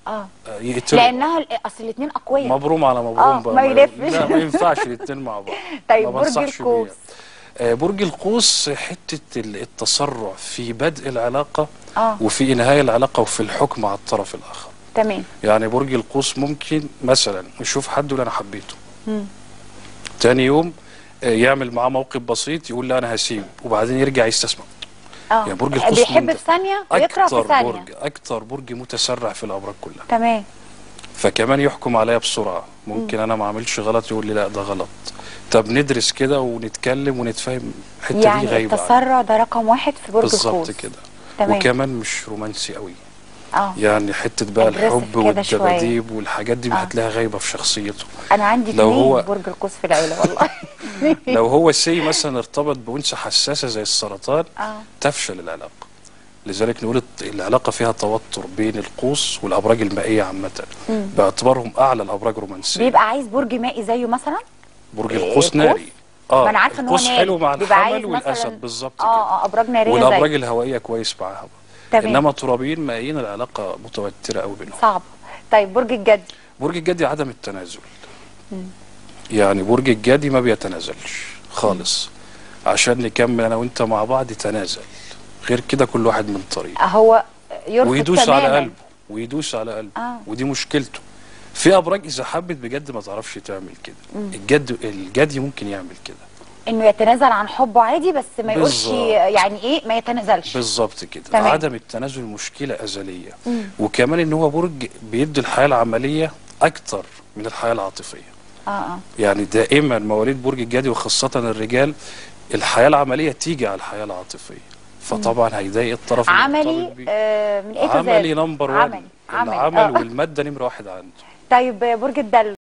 اه آه، يقتلوا لانها ال- اصل الاثنين اقوياء مبروم على مبروم آه، بقى ما يلفش. لا ما ينفعش الاثنين مع بعض طيب ما برج بنصحش بيها. القوس آه، برج القوس حته ال- التسرع في بدء العلاقه اه وفي انهاء العلاقه وفي الحكم على الطرف الاخر تمام يعني برج القوس ممكن مثلا يشوف حد يقول انا حبيته مم. تاني يوم آه، يعمل معاه موقف بسيط يقول لا انا هسيب وبعدين يرجع يستسمع اه يعني برج القوس بيحب من- في ثانيه ويكره في اكتر ثانيه برج اكتر برج متسرع في الابراج كلها تمام فكمان يحكم عليا بسرعه ممكن انا ما اعملش غلط يقول لي لا ده غلط طب ندرس كده ونتكلم ونتفاهم الحته دي يعني غايبه عني. التسرع ده رقم واحد في برج بالظبط القوس كده تمام وكمان مش رومانسي قوي اه يعني حته بقى Aggressive الحب كده شوية. والدباديب والحاجات دي آه. هتلاقيها غايبه في شخصيته انا عندي لو اثنين هو- برج القوس في العيله والله لو هو سي مثلا ارتبط بانثى حساسه زي السرطان اه تفشل العلاقه لذلك نقول الت- العلاقه فيها توتر بين القوس والابراج المائيه عامه مم. باعتبارهم اعلى الابراج رومانسيه بيبقى عايز برج مائي زيه مثلا برج إيه، القوس القوس؟ ناري اه ما انا عارفه ان هو القوس ناري حلو مع بيبقى عايز الحمل والاسد مثلا بالظبط كده اه اه ابراج ناريه والابراج زي الهوائيه كويس معاها تمام انما ترابين مائيين العلاقه متوتره قوي بينهم صعب طيب برج الجد برج الجدي عدم التنازل يعني برج الجدي ما بيتنازلش خالص عشان نكمل انا وانت مع بعض تنازل غير كده كل واحد من طريق هو يرفض ويدوس تماما على قلبه ويدوس على قلبه آه. ودي مشكلته في ابراج اذا حبت بجد ما تعرفش تعمل كده الجد الجدي ممكن يعمل كده انه يتنازل عن حبه عادي بس ما يقولش بالظبط. يعني ايه ما يتنازلش بالظبط كده تمام. عدم التنازل مشكله ازليه وكمان ان هو برج بيدي الحياه العمليه اكتر من الحياه العاطفيه اه اه يعني دائما مواليد برج الجدي وخاصه الرجال الحياه العمليه تيجي على الحياه العاطفيه فطبعا هيضايق الطرف اللي عملي مرتبط بيه. آه من ايه عملي نمبر 1 عملي عملي العمل آه. والماده نمره واحد عنده طيب برج الدلو